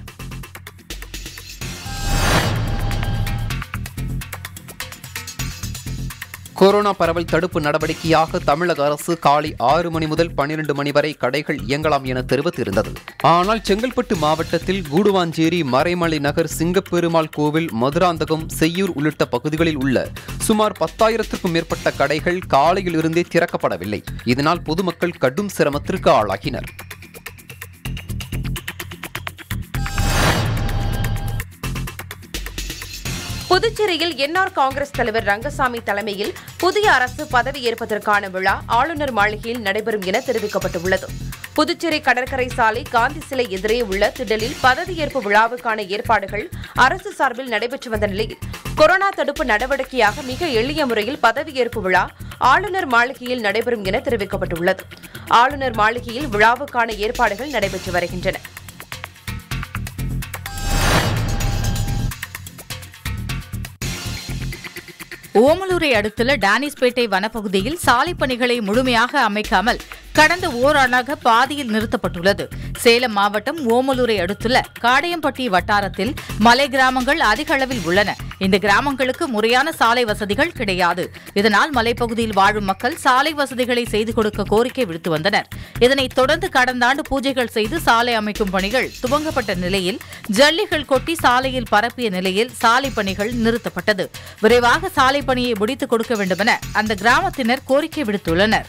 கொரோனா பரவல் தடுப்பு நடவடிக்கையாக தமிழக அரசு காலை ஆறு மணி முதல் பன்னிரண்டு மணி வரை கடைகள் இயங்கலாம் என தெரிவித்திருந்தது ஆனால் செங்கல்பட்டு மாவட்டத்தில் கூடுவாஞ்சேரி மறைமலை நகர் சிங்கப்பெருமாள் கோவில் மதுராந்தகம் செய்யூர் உள்ளிட்ட பகுதிகளில் உள்ள சுமார் பத்தாயிரத்திற்கும் மேற்பட்ட கடைகள் காலையில் இருந்தே திறக்கப்படவில்லை இதனால் பொதுமக்கள் கடும் சிரமத்திற்கு ஆளாகினர்
புதுச்சேரியில் என்ஆர் காங்கிரஸ் தலைவர் ரங்கசாமி தலைமையில் புதிய அரசு பதவியேற்பதற்கான விழா ஆளுநர் மாளிகையில் நடைபெறும் என தெரிவிக்கப்பட்டுள்ளது புதுச்சேரி கடற்கரை சாலை காந்தி சிலை எதிரே உள்ள திடலில் பதவியேற்பு விழாவுக்கான ஏற்பாடுகள் அரசு சார்பில் நடைபெற்று வந்த நிலையில் கொரோனா தடுப்பு நடவடிக்கையாக மிக எளிய முறையில் பதவியேற்பு விழா ஆளுநர் மாளிகையில் நடைபெறும் என தெரிவிக்கப்பட்டுள்ளது ஆளுநர் மாளிகையில் விழாவுக்கான ஏற்பாடுகள் நடைபெற்று வருகின்றன
ஓமலூரை அடுத்துள்ள டானிஸ்பேட்டை வனப்பகுதியில் சாலை பணிகளை முழுமையாக அமைக்காமல் கடந்த ஓராண்டாக பாதியில் நிறுத்தப்பட்டுள்ளது சேலம் மாவட்டம் ஓமலூரை அடுத்துள்ள காடையம்பட்டி வட்டாரத்தில் மலை கிராமங்கள் அதிக அளவில் உள்ளன இந்த கிராமங்களுக்கு முறையான சாலை வசதிகள் கிடையாது இதனால் மலைப்பகுதியில் வாழும் மக்கள் சாலை வசதிகளை செய்து கொடுக்க கோரிக்கை விடுத்து வந்தனர் இதனைத் தொடர்ந்து கடந்த ஆண்டு பூஜைகள் செய்து சாலை அமைக்கும் பணிகள் துவங்கப்பட்ட நிலையில் ஜல்லிகள் கொட்டி சாலையில் பரப்பிய நிலையில் சாலை பணிகள் நிறுத்தப்பட்டது விரைவாக சாலை பணியை முடித்துக் கொடுக்க வேண்டுமென அந்த கிராமத்தினர் கோரிக்கை விடுத்துள்ளனர்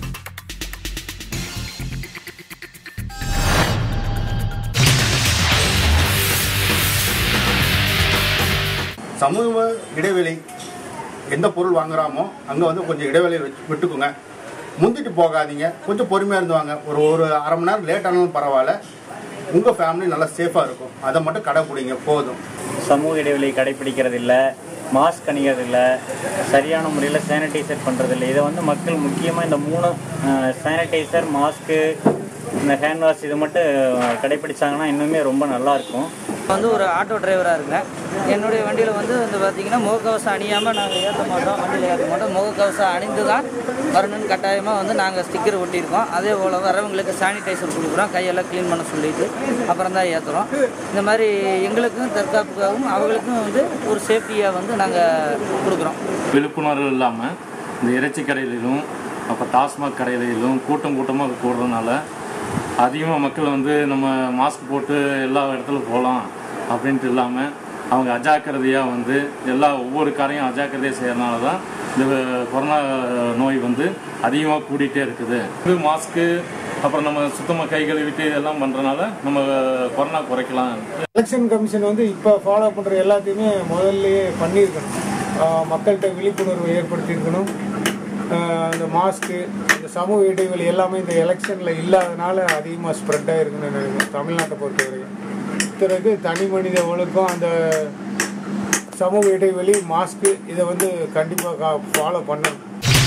சமூக இடைவெளி எந்த பொருள் வாங்குறாமோ அங்கே வந்து கொஞ்சம் இடைவெளி வச்சு விட்டுக்குங்க முந்திட்டு போகாதீங்க கொஞ்சம் பொறுமையாக இருந்து வாங்க ஒரு ஒரு அரை மணி நேரம் லேட் ஆனாலும் பரவாயில்ல உங்கள் ஃபேமிலி நல்லா சேஃபாக இருக்கும் அதை மட்டும் கடைப்பிடிங்க போதும்
சமூக இடைவெளி கடைபிடிக்கிறது இல்லை மாஸ்க் அணிகிறது இல்லை சரியான முறையில் சானிடைசர் பண்ணுறது இல்லை இதை வந்து மக்கள் முக்கியமாக இந்த மூணு சானிடைசர் மாஸ்க்கு இந்த ஹேண்ட் வாஷ் இது மட்டும் கடைபிடிச்சாங்கன்னா இன்னுமே ரொம்ப நல்லாயிருக்கும்
வந்து ஒரு ஆட்டோ டிரைவராக இருக்கேன் என்னுடைய வண்டியில் வந்து வந்து பார்த்தீங்கன்னா முகக்கவசம் அணியாமல் நாங்கள் ஏற்ற மாட்டோம் வண்டியில் ஏற்ற மாட்டோம் முகக்கவசம் அணிந்து தான் வரணும்னு கட்டாயமாக வந்து நாங்கள் ஸ்டிக்கர் ஒட்டியிருக்கோம் அதே போல் வரவங்களுக்கு சானிடைசர் கொடுக்குறோம் கையெல்லாம் க்ளீன் பண்ண சொல்லிட்டு அப்புறம் தான் ஏற்றுறோம் இந்த மாதிரி எங்களுக்கும் தற்காப்புக்காகவும் அவங்களுக்கும் வந்து ஒரு சேஃப்டியாக வந்து நாங்கள் கொடுக்குறோம்
விழிப்புணர்வு இல்லாமல் இந்த இறைச்சி கடைகளிலும் அப்போ டாஸ்மாக் கடைகளிலும் கூட்டம் கூட்டமாக கூடுறதுனால அதிகமாக மக்கள் வந்து நம்ம மாஸ்க் போட்டு எல்லா இடத்துல போகலாம் அப்படின்ட்டு இல்லாமல் அவங்க அஜாக்கிரதையாக வந்து எல்லா ஒவ்வொரு காரையும் அஜாக்கிரதையாக செய்கிறனால தான் இந்த கொரோனா நோய் வந்து அதிகமாக கூடிட்டே இருக்குது இது மாஸ்க்கு அப்புறம் நம்ம சுத்தமாக கை கழுவிட்டு இதெல்லாம் பண்ணுறனால நம்ம கொரோனா குறைக்கலாம்
எலெக்ஷன் கமிஷன் வந்து இப்போ ஃபாலோ பண்ணுற எல்லாத்தையுமே முதல்லயே பண்ணியிருக்கணும் ஆஹ் மக்கள்கிட்ட விழிப்புணர்வு ஏற்படுத்தியிருக்கணும் ஆஹ் இந்த மாஸ்க்கு இந்த சமூக இடைவெளி எல்லாமே இந்த எலெக்ஷனில் இல்லாதனால அதிகமாக ஸ்ப்ரெட் ஆகிருக்குன்னு நினைக்கிறேன் தமிழ்நாட்டை பொறுத்தவரைக்கும் பிறகு தனி மனித ஒழுக்கம் அந்த சமூக இடைவெளி மாஸ்க்கு இதை வந்து கண்டிப்பாக ஃபாலோ பண்ணணும்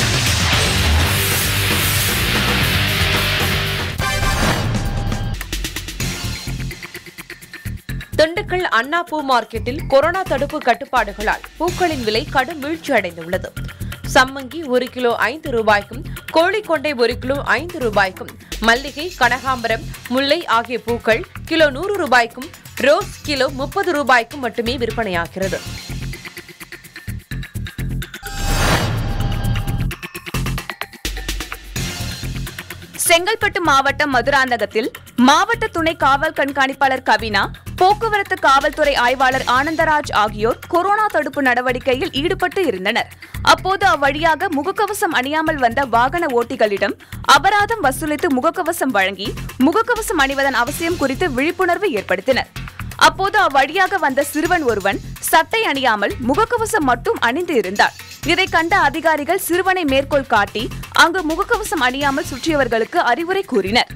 திண்டுக்கல் அண்ணா பூ மார்க்கெட்டில் கொரோனா தடுப்பு கட்டுப்பாடுகளால் பூக்களின் விலை கடும் வீழ்ச்சி அடைந்துள்ளது சம்மங்கி ஒரு கிலோ ஐந்து ரூபாய்க்கும் கோழிக்கொண்டை ஒரு கிலோ ஐந்து ரூபாய்க்கும் மல்லிகை கனகாம்பரம் முல்லை ஆகிய பூக்கள் கிலோ நூறு ரூபாய்க்கும் ரோஸ் கிலோ முப்பது ரூபாய்க்கும் மட்டுமே விற்பனையாகிறது
செங்கல்பட்டு மாவட்டம் மதுராந்தகத்தில் மாவட்ட துணை காவல் கண்காணிப்பாளர் கவினா போக்குவரத்து காவல்துறை ஆய்வாளர் ஆனந்தராஜ் ஆகியோர் கொரோனா தடுப்பு நடவடிக்கையில் ஈடுபட்டு இருந்தனர் அப்போது அவ்வழியாக முகக்கவசம் அணியாமல் வந்த வாகன ஓட்டிகளிடம் அபராதம் வசூலித்து முகக்கவசம் வழங்கி முகக்கவசம் அணிவதன் அவசியம் குறித்து விழிப்புணர்வு ஏற்படுத்தினர் அப்போது அவ்வழியாக வந்த சிறுவன் ஒருவன் சட்டை அணியாமல் முகக்கவசம் மட்டும் அணிந்து இருந்தார் இதை கண்ட அதிகாரிகள் சிறுவனை மேற்கோள் காட்டி அங்கு முகக்கவசம் அணியாமல் சுற்றியவர்களுக்கு அறிவுரை கூறினர்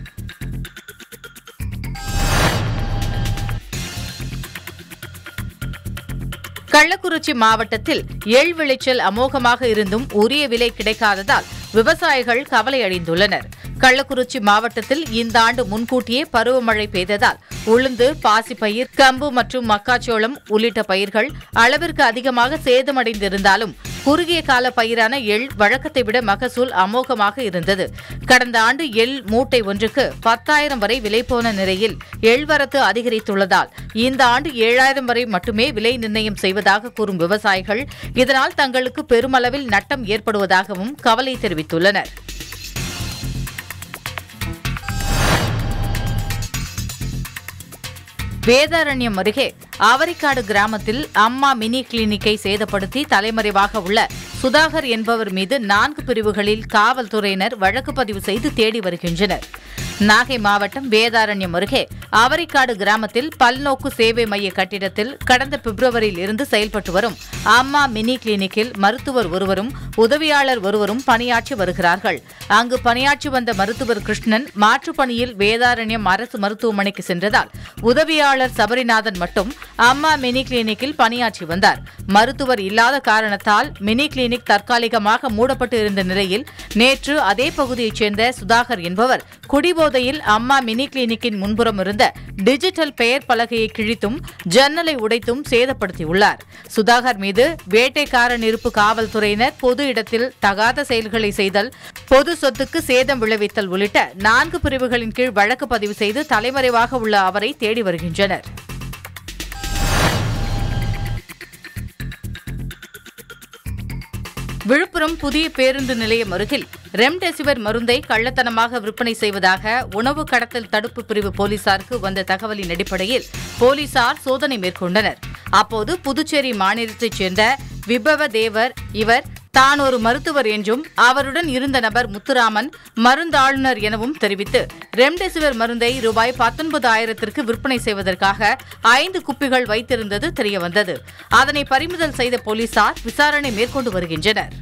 கள்ளக்குறிச்சி மாவட்டத்தில் எள் விளைச்சல் அமோகமாக இருந்தும் உரிய விலை கிடைக்காததால் விவசாயிகள் கவலை அடைந்துள்ளனர் கள்ளக்குறிச்சி மாவட்டத்தில் இந்த ஆண்டு முன்கூட்டியே பருவமழை பெய்ததால் உளுந்து பாசிப்பயிர் கம்பு மற்றும் மக்காச்சோளம் உள்ளிட்ட பயிர்கள் அளவிற்கு அதிகமாக சேதமடைந்திருந்தாலும் குறுகிய கால பயிரான எள் வழக்கத்தை விட மகசூல் அமோகமாக இருந்தது கடந்த ஆண்டு எள் மூட்டை ஒன்றுக்கு பத்தாயிரம் வரை விலை போன நிலையில் எள் வரத்து அதிகரித்துள்ளதால் இந்த ஆண்டு ஏழாயிரம் வரை மட்டுமே விலை நிர்ணயம் செய்வதாக கூறும் விவசாயிகள் இதனால் தங்களுக்கு பெருமளவில் நட்டம் ஏற்படுவதாகவும் கவலை தெரிவித்துள்ளனர் வேதாரண்யம் அருகே ஆவரிக்காடு கிராமத்தில் அம்மா மினி கிளினிக்கை சேதப்படுத்தி தலைமறைவாக உள்ள சுதாகர் என்பவர் மீது நான்கு பிரிவுகளில் காவல்துறையினர் வழக்கு பதிவு செய்து தேடி வருகின்றனர் நாகை மாவட்டம் வேதாரண்யம் அருகே ஆவரிக்காடு கிராமத்தில் பல்நோக்கு சேவை மைய கட்டிடத்தில் கடந்த பிப்ரவரியில் இருந்து செயல்பட்டு வரும் அம்மா மினி கிளினிக்கில் மருத்துவர் ஒருவரும் உதவியாளர் ஒருவரும் பணியாற்றி வருகிறார்கள் அங்கு பணியாற்றி வந்த மருத்துவர் கிருஷ்ணன் மாற்றுப் பணியில் வேதாரண்யம் அரசு மருத்துவமனைக்கு சென்றதால் உதவியாளர் சபரிநாதன் மட்டும் அம்மா மினி கிளினிக்கில் பணியாற்றி வந்தார் மருத்துவர் இல்லாத காரணத்தால் மினி கிளினிக் தற்காலிகமாக மூடப்பட்டு இருந்த நிலையில் நேற்று அதே பகுதியைச் சேர்ந்த சுதாகர் என்பவர் குடிபோதையில் அம்மா மினி கிளினிக்கின் முன்புறம் இருந்த டிஜிட்டல் பெயர் பலகையை கிழித்தும் ஜன்னலை உடைத்தும் சேதப்படுத்தியுள்ளார் சுதாகர் மீது வேட்டைக்காரன் இருப்பு காவல்துறையினர் பொது இடத்தில் தகாத செயல்களை செய்தல் பொது சொத்துக்கு சேதம் விளைவித்தல் உள்ளிட்ட நான்கு பிரிவுகளின் கீழ் வழக்கு பதிவு செய்து தலைமறைவாக உள்ள அவரை தேடி வருகின்றனர் விழுப்புரம் புதிய பேருந்து நிலையம் அருகில் ரெம்டெசிவிர் மருந்தை கள்ளத்தனமாக விற்பனை செய்வதாக உணவு கடத்தல் தடுப்பு பிரிவு போலீசாருக்கு வந்த தகவலின் அடிப்படையில் போலீசார் சோதனை மேற்கொண்டனர் அப்போது புதுச்சேரி மாநிலத்தைச் சேர்ந்த விபவ தேவர் இவர் தான் ஒரு மருத்துவர் என்றும் அவருடன் இருந்த நபர் முத்துராமன் மருந்தாளுநர் எனவும் தெரிவித்து ரெம்டெசிவிர் மருந்தை ரூபாய் பத்தொன்பது ஆயிரத்திற்கு விற்பனை செய்வதற்காக ஐந்து குப்பிகள் வைத்திருந்தது தெரியவந்தது அதனை பறிமுதல் செய்த போலீசார் விசாரணை மேற்கொண்டு வருகின்றனர்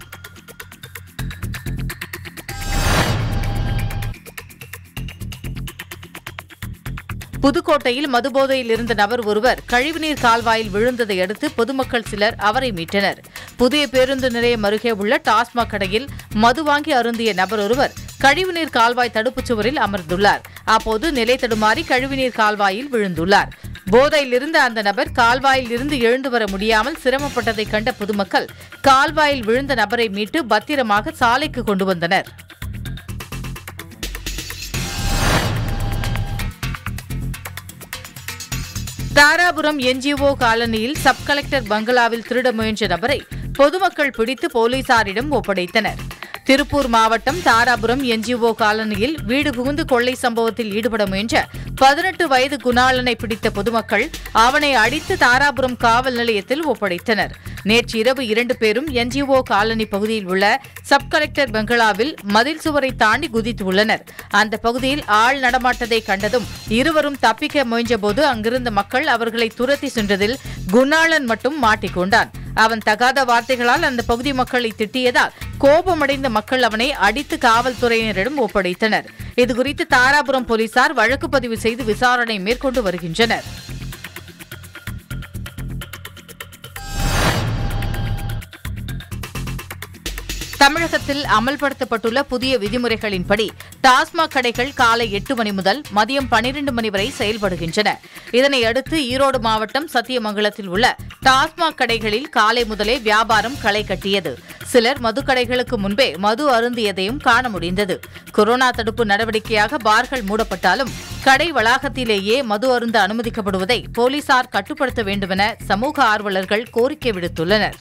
புதுக்கோட்டையில் மதுபோதையில் இருந்த நபர் ஒருவர் கழிவுநீர் கால்வாயில் விழுந்ததை அடுத்து பொதுமக்கள் சிலர் அவரை மீட்டனர் புதிய பேருந்து நிலையம் அருகே உள்ள டாஸ்மாக் கடையில் மது வாங்கி அருந்திய நபர் ஒருவர் கழிவுநீர் கால்வாய் தடுப்புச் சுவரில் அமர்ந்துள்ளார் அப்போது நிலை தடுமாறி கழிவுநீர் கால்வாயில் விழுந்துள்ளார் போதையில் இருந்த அந்த நபர் கால்வாயில் இருந்து எழுந்து வர முடியாமல் சிரமப்பட்டதை கண்ட பொதுமக்கள் கால்வாயில் விழுந்த நபரை மீட்டு பத்திரமாக சாலைக்கு கொண்டு வந்தனர் தாராபுரம் என்ஜிஓ காலனியில் சப் கலெக்டர் பங்களாவில் திருட முயன்ற நபரை பொதுமக்கள் பிடித்து போலீசாரிடம் ஒப்படைத்தனர் திருப்பூர் மாவட்டம் தாராபுரம் என்ஜிஓ காலனியில் வீடு புகுந்து கொள்ளை சம்பவத்தில் ஈடுபட முயன்ற பதினெட்டு வயது குணாளனை பிடித்த பொதுமக்கள் அவனை அடித்து தாராபுரம் காவல் நிலையத்தில் ஒப்படைத்தனர் நேற்று இரவு இரண்டு பேரும் என்ஜிஓ காலனி பகுதியில் உள்ள சப் கலெக்டர் பங்களாவில் மதில் சுவரை தாண்டி குதித்துள்ளனர் அந்த பகுதியில் ஆள் நடமாட்டத்தை கண்டதும் இருவரும் தப்பிக்க முயன்றபோது அங்கிருந்த மக்கள் அவர்களை துரத்தி சென்றதில் குணாளன் மட்டும் மாட்டிக்கொண்டான் அவன் தகாத வார்த்தைகளால் அந்த பகுதி மக்களை திட்டியதால் கோபமடைந்த மக்கள் அவனை அடித்து காவல்துறையினரிடம் ஒப்படைத்தனர் இதுகுறித்து தாராபுரம் போலீசார் வழக்கு பதிவு செய்து விசாரணை மேற்கொண்டு வருகின்றனர் தமிழகத்தில் அமல்படுத்தப்பட்டுள்ள புதிய விதிமுறைகளின்படி டாஸ்மாக் கடைகள் காலை எட்டு மணி முதல் மதியம் பனிரெண்டு மணி வரை செயல்படுகின்றன இதனையடுத்து ஈரோடு மாவட்டம் சத்தியமங்கலத்தில் உள்ள டாஸ்மாக் கடைகளில் காலை முதலே வியாபாரம் களை கட்டியது சிலர் மதுக்கடைகளுக்கு முன்பே மது அருந்தியதையும் காண முடிந்தது கொரோனா தடுப்பு நடவடிக்கையாக பார்கள் மூடப்பட்டாலும் கடை வளாகத்திலேயே மது அருந்த அனுமதிக்கப்படுவதை போலீசார் கட்டுப்படுத்த வேண்டுமென சமூக ஆர்வலர்கள் கோரிக்கை விடுத்துள்ளனர்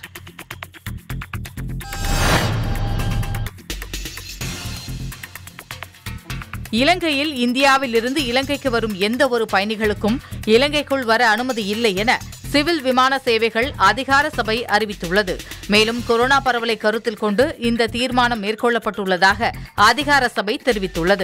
இலங்கையில் இந்தியாவில் இருந்து இலங்கைக்கு வரும் எந்த ஒரு பயணிகளுக்கும் இலங்கைக்குள் வர அனுமதி இல்லை என சிவில் விமான சேவைகள் அதிகார சபை அறிவித்துள்ளது மேலும் கொரோனா பரவலை கருத்தில் கொண்டு இந்த தீர்மானம் மேற்கொள்ளப்பட்டுள்ளதாக அதிகார சபை தெரிவித்துள்ளது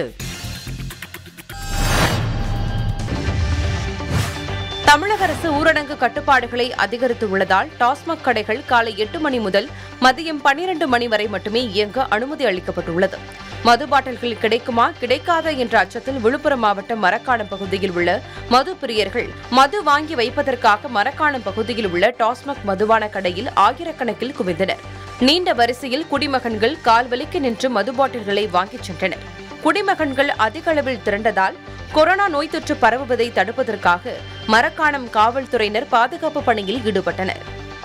தமிழக அரசு ஊரடங்கு கட்டுப்பாடுகளை அதிகரித்துள்ளதால் டாஸ்மாக் கடைகள் காலை எட்டு மணி முதல் மதியம் பன்னிரண்டு மணி வரை மட்டுமே இயங்க அனுமதி அளிக்கப்பட்டுள்ளது மது பாட்டில்கள் கிடைக்குமா கிடைக்காதா என்ற அச்சத்தில் விழுப்புரம் மாவட்டம் மரக்காணம் பகுதியில் உள்ள மது பிரியர்கள் மது வாங்கி வைப்பதற்காக மரக்காணம் பகுதியில் உள்ள டாஸ்மாக் மதுபான கடையில் ஆயிரக்கணக்கில் குவிந்தனர் நீண்ட வரிசையில் குடிமகன்கள் கால்வலிக்க நின்று மது பாட்டில்களை வாங்கிச் சென்றனர் குடிமகன்கள் அதிக அளவில் திரண்டதால் கொரோனா நோய் தொற்று பரவுவதை தடுப்பதற்காக மரக்காணம் காவல்துறையினர் பாதுகாப்பு பணியில் ஈடுபட்டனர்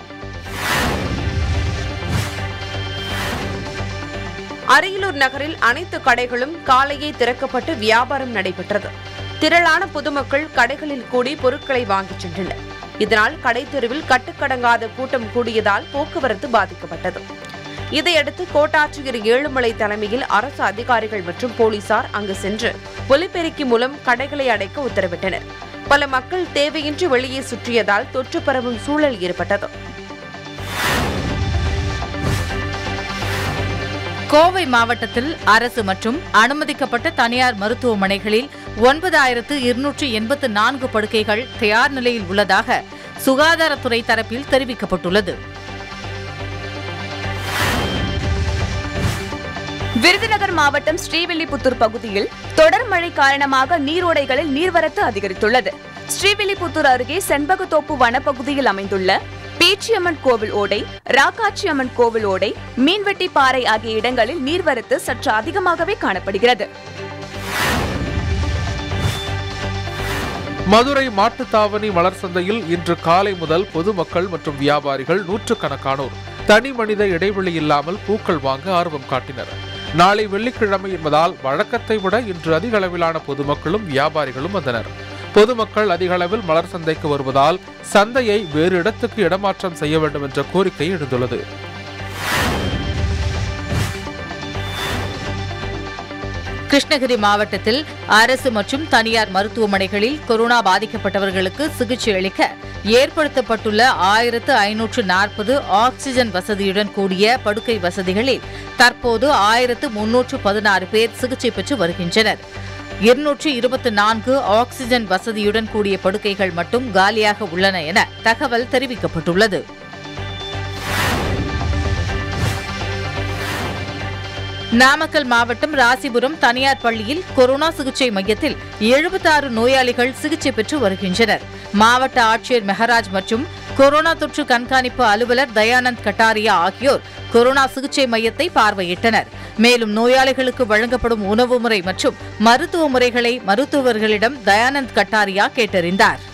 அரியலூர் நகரில் அனைத்து கடைகளும் காலையே திறக்கப்பட்டு வியாபாரம் நடைபெற்றது திரளான பொதுமக்கள் கடைகளில் கூடி பொருட்களை வாங்கிச் சென்றனர் இதனால் கடைத்தெருவில் கட்டுக்கடங்காத கூட்டம் கூடியதால் போக்குவரத்து பாதிக்கப்பட்டது இதையடுத்து கோட்டாட்சியர் ஏழுமலை தலைமையில் அரசு அதிகாரிகள் மற்றும் போலீசார் அங்கு சென்று ஒலிபெருக்கி மூலம் கடைகளை அடைக்க உத்தரவிட்டனர் பல மக்கள் தேவையின்றி வெளியே சுற்றியதால் தொற்று பரவும் சூழல் ஏற்பட்டது
கோவை மாவட்டத்தில் அரசு மற்றும் அனுமதிக்கப்பட்ட தனியார் மருத்துவமனைகளில் ஒன்பதாயிரத்து இருநூற்று எண்பத்து நான்கு படுக்கைகள் தயார் நிலையில் உள்ளதாக சுகாதாரத்துறை தரப்பில் தெரிவிக்கப்பட்டுள்ளது
விருதுநகர் மாவட்டம் ஸ்ரீவில்லிபுத்தூர் பகுதியில் தொடர் மழை காரணமாக நீரோடைகளில் நீர்வரத்து அதிகரித்துள்ளது ஸ்ரீவில்லிபுத்தூர் அருகே செண்பகத்தோப்பு வனப்பகுதியில் அமைந்துள்ள பேச்சியம்மன் கோவில் ஓடை ராக்காட்சியம்மன் கோவில் ஓடை மீன்வெட்டி பாறை ஆகிய இடங்களில் நீர்வரத்து சற்று அதிகமாகவே காணப்படுகிறது
மதுரை மாட்டுத்தாவணி மலர் சந்தையில் இன்று காலை முதல் பொதுமக்கள் மற்றும் வியாபாரிகள் நூற்றுக்கணக்கானோர் தனி மனித இடைவெளி இல்லாமல் பூக்கள் வாங்க ஆர்வம் காட்டினர் நாளை வெள்ளிக்கிழமை என்பதால் வழக்கத்தை விட இன்று அதிக அளவிலான பொதுமக்களும் வியாபாரிகளும் வந்தனர் பொதுமக்கள் அதிக அளவில் மலர் சந்தைக்கு வருவதால் சந்தையை வேறு இடத்துக்கு இடமாற்றம் செய்ய வேண்டும் என்ற கோரிக்கை எழுந்துள்ளது
கிருஷ்ணகிரி மாவட்டத்தில் அரசு மற்றும் தனியார் மருத்துவமனைகளில் கொரோனா பாதிக்கப்பட்டவர்களுக்கு சிகிச்சை அளிக்க ஏற்படுத்தப்பட்டுள்ள ஆயிரத்து ஐநூற்று நாற்பது ஆக்ஸிஜன் வசதியுடன் கூடிய படுக்கை வசதிகளில் தற்போது ஆயிரத்து முன்னூற்று பதினாறு பேர் சிகிச்சை பெற்று வருகின்றனர் இருநூற்று இருபத்தி நான்கு ஆக்ஸிஜன் வசதியுடன் கூடிய படுக்கைகள் மட்டும் காலியாக உள்ளன என தகவல் தெரிவிக்கப்பட்டுள்ளது நாமக்கல் மாவட்டம் ராசிபுரம் தனியார் பள்ளியில் கொரோனா சிகிச்சை மையத்தில் எழுபத்தாறு நோயாளிகள் சிகிச்சை பெற்று வருகின்றனர் மாவட்ட ஆட்சியர் மெஹராஜ் மற்றும் கொரோனா தொற்று கண்காணிப்பு அலுவலர் தயானந்த் கட்டாரியா ஆகியோர் கொரோனா சிகிச்சை மையத்தை பார்வையிட்டனர் மேலும் நோயாளிகளுக்கு வழங்கப்படும் உணவு முறை மற்றும் மருத்துவ முறைகளை மருத்துவர்களிடம் தயானந்த் கட்டாரியா கேட்டறிந்தார்